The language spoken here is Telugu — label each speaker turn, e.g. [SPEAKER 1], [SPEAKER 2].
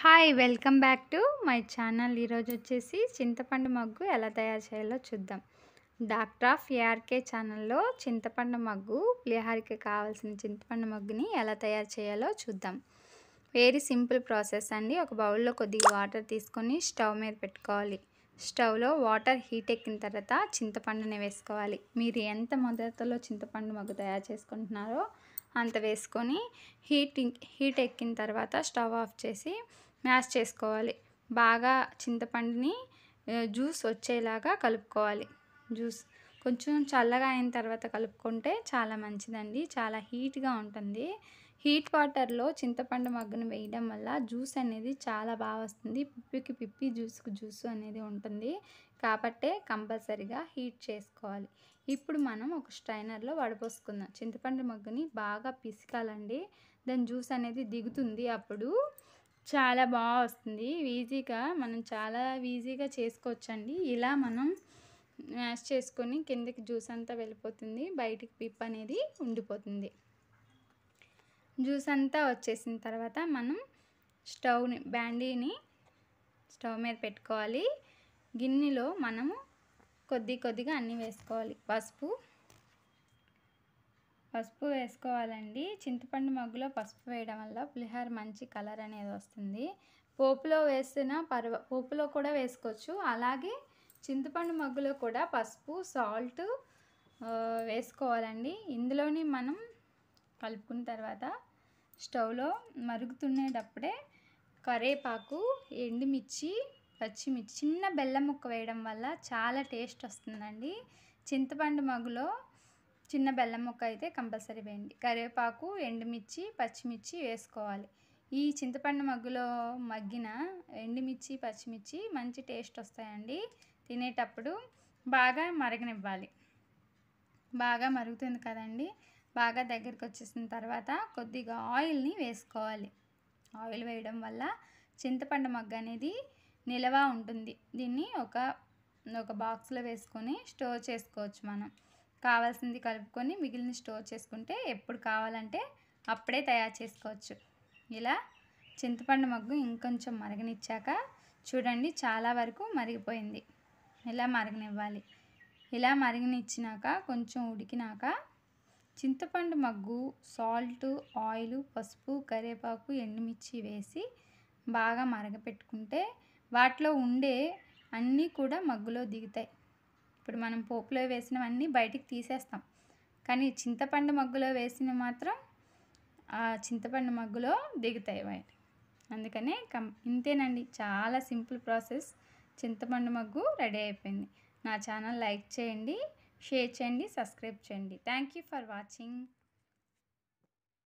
[SPEAKER 1] hi welcome back to my channel ఈరోజు వచ్చేసి చింతపండు మగ్గు ఎలా తయారు చేయాలో చూద్దాం డాక్టర్ ఆఫ్ ఏఆర్కే ఛానల్లో చింతపండు మగ్గు పులిహారకి కావాల్సిన చింతపండు మగ్గుని ఎలా తయారు చేయాలో చూద్దాం వెరీ సింపుల్ ప్రాసెస్ అండి ఒక బౌల్లో కొద్దిగా వాటర్ తీసుకొని స్టవ్ మీద పెట్టుకోవాలి స్టవ్లో వాటర్ హీట్ ఎక్కిన తర్వాత చింతపండుని వేసుకోవాలి మీరు ఎంత మొదట్లో చింతపండు మగ్గు తయారు చేసుకుంటున్నారో అంత వేసుకొని హీట్ హీట్ ఎక్కిన తర్వాత స్టవ్ ఆఫ్ చేసి మ్యాష్ చేసుకోవాలి బాగా చింతపండుని ఆ, జ్యూస్ వచ్చేలాగా కలుపుకోవాలి జ్యూస్ కొంచెం చల్లగా అయిన తర్వాత కలుపుకుంటే చాలా మంచిదండి చాలా హీట్గా ఉంటుంది హీట్ వాటర్లో చింతపండు మగ్గును వేయడం వల్ల జ్యూస్ అనేది చాలా బాగా వస్తుంది పిప్పికి పిప్పి జ్యూస్కి జ్యూస్ అనేది ఉంటుంది కాబట్టే కంపల్సరిగా హీట్ చేసుకోవాలి ఇప్పుడు మనం ఒక స్ట్రైనర్లో వడపోసుకుందాం చింతపండు మగ్గుని బాగా పిసకాలండి దాని జ్యూస్ అనేది దిగుతుంది అప్పుడు చాలా బాగా వస్తుంది ఈజీగా మనం చాలా ఈజీగా చేసుకోవచ్చండి ఇలా మనం మ్యాష్ చేసుకొని కిందకి జ్యూస్ అంతా వెళ్ళిపోతుంది బయటికి పిప్ అనేది ఉండిపోతుంది జ్యూస్ అంతా వచ్చేసిన తర్వాత మనం స్టవ్ని బ్యాండీని స్టవ్ మీద పెట్టుకోవాలి గిన్నెలో మనము కొద్ది కొద్దిగా అన్నీ వేసుకోవాలి పసుపు పసుపు వేసుకోవాలండి చింతపండు మగ్గులో పసుపు వేయడం వల్ల పులిహోర మంచి కలర్ అనేది వస్తుంది పోపులో వేసిన పర్వ పోపులో కూడా వేసుకోవచ్చు అలాగే చింతపండు మగ్గులో కూడా పసుపు సాల్ట్ వేసుకోవాలండి ఇందులోని మనం కలుపుకున్న తర్వాత స్టవ్లో మరుగుతునేటప్పుడే కరేపాకు ఎండుమిర్చి పచ్చిమిర్చి చిన్న బెల్లం ముక్క వేయడం వల్ల చాలా టేస్ట్ వస్తుందండి చింతపండు మగ్గులో చిన్న బెల్లం ముక్క అయితే కంపల్సరీ వేయండి కరివేపాకు ఎండుమిర్చి పచ్చిమిర్చి వేసుకోవాలి ఈ చింతపండు మగ్గులో మగ్గిన ఎండుమిర్చి పచ్చిమిర్చి మంచి టేస్ట్ వస్తాయండి తినేటప్పుడు బాగా మరగనివ్వాలి బాగా మరుగుతుంది కదండి బాగా దగ్గరికి వచ్చేసిన తర్వాత కొద్దిగా ఆయిల్ని వేసుకోవాలి ఆయిల్ వేయడం వల్ల చింతపండు మగ్గ అనేది నిలవ ఉంటుంది దీన్ని ఒక ఒక బాక్స్లో వేసుకొని స్టోర్ చేసుకోవచ్చు మనం కావాల్సింది కలుపుకొని మిగిలిన స్టోర్ చేసుకుంటే ఎప్పుడు కావాలంటే అప్పుడే తయారు చేసుకోవచ్చు ఇలా చింతపండు మగ్గు ఇంకొంచెం మరగనిచ్చాక చూడండి చాలా వరకు మరిగిపోయింది ఇలా మరగనివ్వాలి ఇలా మరిగనిచ్చినాక కొంచెం ఉడికినాక చింతపండు మగ్గు సాల్ట్ ఆయిల్ పసుపు కరివేపాకు ఎండుమిర్చి వేసి బాగా మరగపెట్టుకుంటే వాటిలో ఉండే అన్నీ కూడా మగ్గులో దిగుతాయి ఇప్పుడు మనం పోపులో వేసినవన్నీ బయటికి తీసేస్తాం కానీ చింతపండు మగ్గులో వేసిన మాత్రం ఆ చింతపండు మగ్గులో దిగుతాయి బయట అందుకనే కం ఇంతేనండి చాలా సింపుల్ ప్రాసెస్ చింతపండు మగ్గు రెడీ అయిపోయింది నా ఛానల్ లైక్ చేయండి షేర్ చేయండి సబ్స్క్రైబ్ చేయండి థ్యాంక్ యూ ఫర్ వాచింగ్